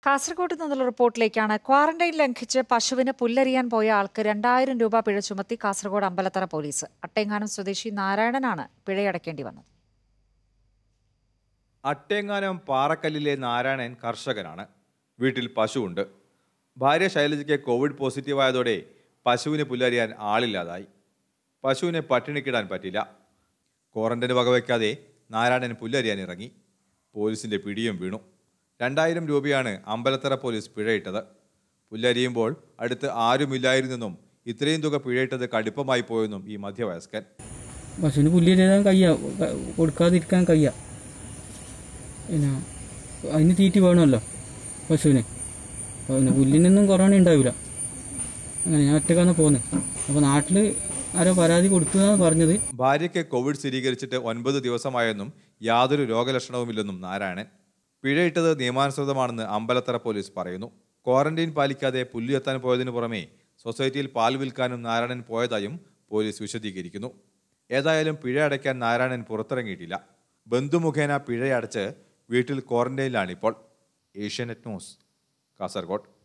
കാസർഗോഡ് നിന്നുള്ള റിപ്പോർട്ടിലേക്കാണ് ക്വാറന്റൈൻ ലംഘിച്ച് പശുവിന് പുല്ലരിയാൻ പോയ ആൾക്ക് രണ്ടായിരം രൂപ പിഴ ചുമത്തി കാസർഗോഡ് അമ്പലത്തറ പോലീസ് അട്ടേങ്ങാനം സ്വദേശി നാരായണനാണ് പിഴയടക്കേണ്ടി വന്നത് അട്ടേങ്ങാനം പാറക്കല്ലിലെ നാരായണൻ കർഷകനാണ് വീട്ടിൽ പശുവുണ്ട് ഭാര്യ ശൈലജയ്ക്ക് കോവിഡ് പോസിറ്റീവായതോടെ പശുവിന് പുല്ലരിയാൻ ആളില്ലാതായി പശുവിനെ പട്ടിണിക്കിടാൻ പറ്റില്ല ക്വാറന്റൈന് വകവയ്ക്കാതെ നാരായണൻ പുല്ലരിയാൻ ഇറങ്ങി പോലീസിന്റെ പിടിയും വീണു രണ്ടായിരം രൂപയാണ് അമ്പലത്തറ പോലീസ് പിഴയിട്ടത് പുല്ലരിയുമ്പോൾ അടുത്ത് ആരുമില്ലായിരുന്നെന്നും ഇത്രയും തുക പിഴയിട്ടത് കടുപ്പമായി പോയെന്നും ഈ മധ്യവയസ്കൻ പശുവിന് പുല്ല് തരാൻ കയ്യ ക- കൊടുക്കാതിരിക്കാൻ കയ്യ പിന്നെ അതിന് തീറ്റി വേണമല്ലോ പശുവിന് പിന്നെ പുല്ലിനൊന്നും കൊറോണ ഉണ്ടാവില്ല അങ്ങനെ ഞാൻ ഒറ്റക്കാണ് പോകുന്നത് അപ്പോൾ നാട്ടിൽ ആരോ പരാതി കൊടുത്തു എന്നാണ് പറഞ്ഞത് ഭാര്യയ്ക്ക് കോവിഡ് സ്ഥിരീകരിച്ചിട്ട് ഒൻപത് ദിവസമായെന്നും യാതൊരു രോഗലക്ഷണവുമില്ലെന്നും നാരായണൻ പിഴയിട്ടത് നിയമാനുസൃതമാണെന്ന് അമ്പലത്തറ പോലീസ് പറയുന്നു ക്വാറന്റൈൻ പാലിക്കാതെ പുല്ലുയെത്താൻ പോയതിനു പുറമെ സൊസൈറ്റിയിൽ പാൽ വിൽക്കാനും നാരായണൻ പോയതായും പോലീസ് വിശദീകരിക്കുന്നു ഏതായാലും പിഴ അടയ്ക്കാൻ നാരായണൻ പുറത്തിറങ്ങിയിട്ടില്ല ബന്ധുമുഖേന പിഴയടച്ച് വീട്ടിൽ ക്വാറന്റൈനിലാണിപ്പോൾ ഏഷ്യാനെറ്റ് ന്യൂസ് കാസർഗോഡ്